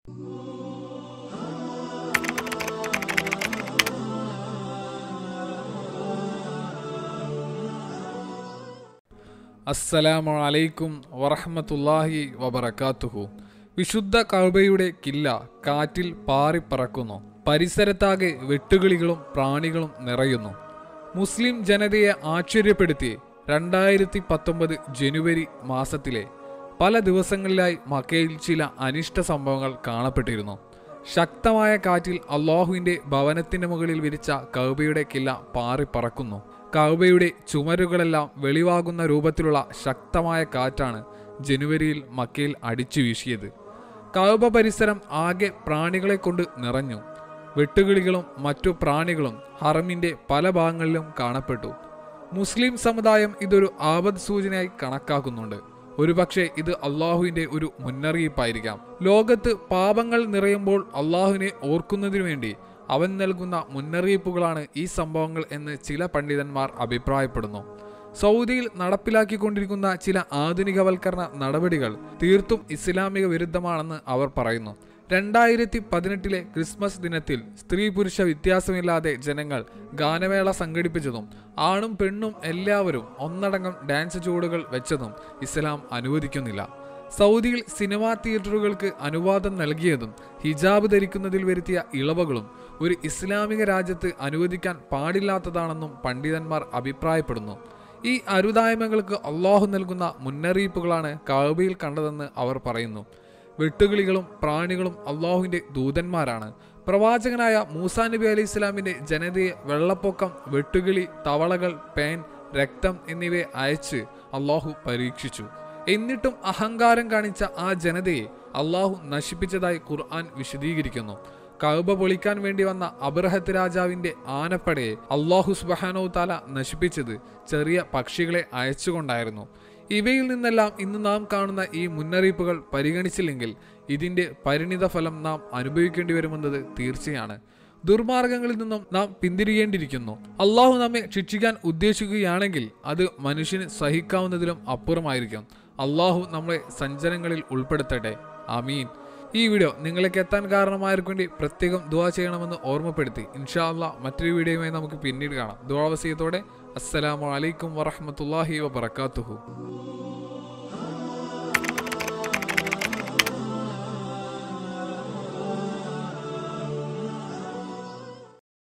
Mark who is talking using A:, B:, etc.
A: അസ്സലാമു അലൈക്കും വറഹ്മത്തുള്ളാഹി വബറകാതുഹു വിശുദ്ധ കഅബയുടെ കില്ല കാറ്റിൽ പാറിപ്പറക്കുന്നു പരിസരത്താകെ വെട്ടുകിളികളും പ്രാണികളും നിറയുന്നു മുസ്ലിം ജനതയെ ആശ്ചര്യപ്പെടുത്തി രണ്ടായിരത്തി പത്തൊമ്പത് ജനുവരി മാസത്തിലെ പല ദിവസങ്ങളിലായി മക്കയിൽ ചില അനിഷ്ട സംഭവങ്ങൾ കാണപ്പെട്ടിരുന്നു ശക്തമായ കാറ്റിൽ അള്ളാഹുവിന്റെ ഭവനത്തിന്റെ മുകളിൽ വിരിച്ച കൗബയുടെ കില്ല പാറിപ്പറക്കുന്നു കൗബയുടെ ചുമരുകളെല്ലാം വെളിവാകുന്ന രൂപത്തിലുള്ള ശക്തമായ കാറ്റാണ് ജനുവരിയിൽ മക്കയിൽ അടിച്ചു വീശിയത് കൗബ പരിസരം ആകെ പ്രാണികളെ കൊണ്ട് നിറഞ്ഞു വെട്ടുകിളികളും മറ്റു പ്രാണികളും ഹറമിന്റെ പല ഭാഗങ്ങളിലും കാണപ്പെട്ടു മുസ്ലിം സമുദായം ഇതൊരു ആപത് സൂചനയായി കണക്കാക്കുന്നുണ്ട് ഒരുപക്ഷെ ഇത് അള്ളാഹുവിന്റെ ഒരു മുന്നറിയിപ്പായിരിക്കാം ലോകത്ത് പാപങ്ങൾ നിറയുമ്പോൾ അള്ളാഹുവിനെ ഓർക്കുന്നതിനു വേണ്ടി അവൻ നൽകുന്ന മുന്നറിയിപ്പുകളാണ് ഈ സംഭവങ്ങൾ എന്ന് ചില പണ്ഡിതന്മാർ അഭിപ്രായപ്പെടുന്നു സൗദിയിൽ നടപ്പിലാക്കിക്കൊണ്ടിരിക്കുന്ന ചില ആധുനികവൽക്കരണ നടപടികൾ തീർത്തും ഇസ്ലാമിക വിരുദ്ധമാണെന്ന് അവർ പറയുന്നു രണ്ടായിരത്തി പതിനെട്ടിലെ ക്രിസ്മസ് ദിനത്തിൽ സ്ത്രീ പുരുഷ വ്യത്യാസമില്ലാതെ ജനങ്ങൾ ഗാനമേള സംഘടിപ്പിച്ചതും ആണും പെണ്ണും എല്ലാവരും ഒന്നടങ്കം ഡാൻസ് ചുവടുകൾ വെച്ചതും ഇസ്ലാം അനുവദിക്കുന്നില്ല സൗദിയിൽ സിനിമാ തിയേറ്ററുകൾക്ക് അനുവാദം നൽകിയതും ഹിജാബ് ധരിക്കുന്നതിൽ വരുത്തിയ ഇളവുകളും ഒരു ഇസ്ലാമിക രാജ്യത്ത് അനുവദിക്കാൻ പാടില്ലാത്തതാണെന്നും പണ്ഡിതന്മാർ അഭിപ്രായപ്പെടുന്നു ഈ അരുതായ്മകൾക്ക് അള്ളാഹു നൽകുന്ന മുന്നറിയിപ്പുകളാണ് കാബയിൽ കണ്ടതെന്ന് അവർ പറയുന്നു വെട്ടുകിളികളും പ്രാണികളും അള്ളാഹുവിന്റെ ദൂതന്മാരാണ് പ്രവാചകനായ മൂസാ നബി അലൈഹി ഇസ്ലാമിന്റെ ജനതയെ വെള്ളപ്പൊക്കം വെട്ടുകിളി തവളകൾ പേൻ രക്തം എന്നിവയെ അയച്ച് അള്ളാഹു പരീക്ഷിച്ചു എന്നിട്ടും അഹങ്കാരം കാണിച്ച ആ ജനതയെ അള്ളാഹു നശിപ്പിച്ചതായി ഖുർആൻ വിശദീകരിക്കുന്നു കഅബ പൊളിക്കാൻ വേണ്ടി വന്ന അബ്രഹത്ത് രാജാവിന്റെ ആനപ്പടയെ അള്ളാഹു സുബഹാനോ താല നശിപ്പിച്ചത് ചെറിയ പക്ഷികളെ അയച്ചുകൊണ്ടായിരുന്നു ഇവയിൽ നിന്നെല്ലാം ഇന്ന് നാം കാണുന്ന ഈ മുന്നറിയിപ്പുകൾ പരിഗണിച്ചില്ലെങ്കിൽ ഇതിന്റെ പരിണിത ഫലം നാം അനുഭവിക്കേണ്ടി വരുമെന്നത് തീർച്ചയാണ് ദുർമാർഗങ്ങളിൽ നിന്നും നാം പിന്തിരിയേണ്ടിയിരിക്കുന്നു അള്ളാഹു നമ്മെ ശിക്ഷിക്കാൻ ഉദ്ദേശിക്കുകയാണെങ്കിൽ അത് മനുഷ്യന് സഹിക്കാവുന്നതിലും അപ്പുറമായിരിക്കും അള്ളാഹു നമ്മളെ സഞ്ചരങ്ങളിൽ ഉൾപ്പെടുത്തട്ടെ ആമീൻ ഈ വീഡിയോ നിങ്ങളിലേക്ക് എത്താൻ കാരണമായവർക്ക് വേണ്ടി പ്രത്യേകം ദുവാ ചെയ്യണമെന്ന് ഓർമ്മപ്പെടുത്തി ഇൻഷാ അള്ളാഹ് മറ്റൊരു വീഡിയോയുമായി നമുക്ക് പിന്നീട് കാണാം ദുവാവസീയത്തോടെ അസ്സലാമു അലൈക്കും വറഹ്മത്തുള്ളാഹി വബറകാതുഹു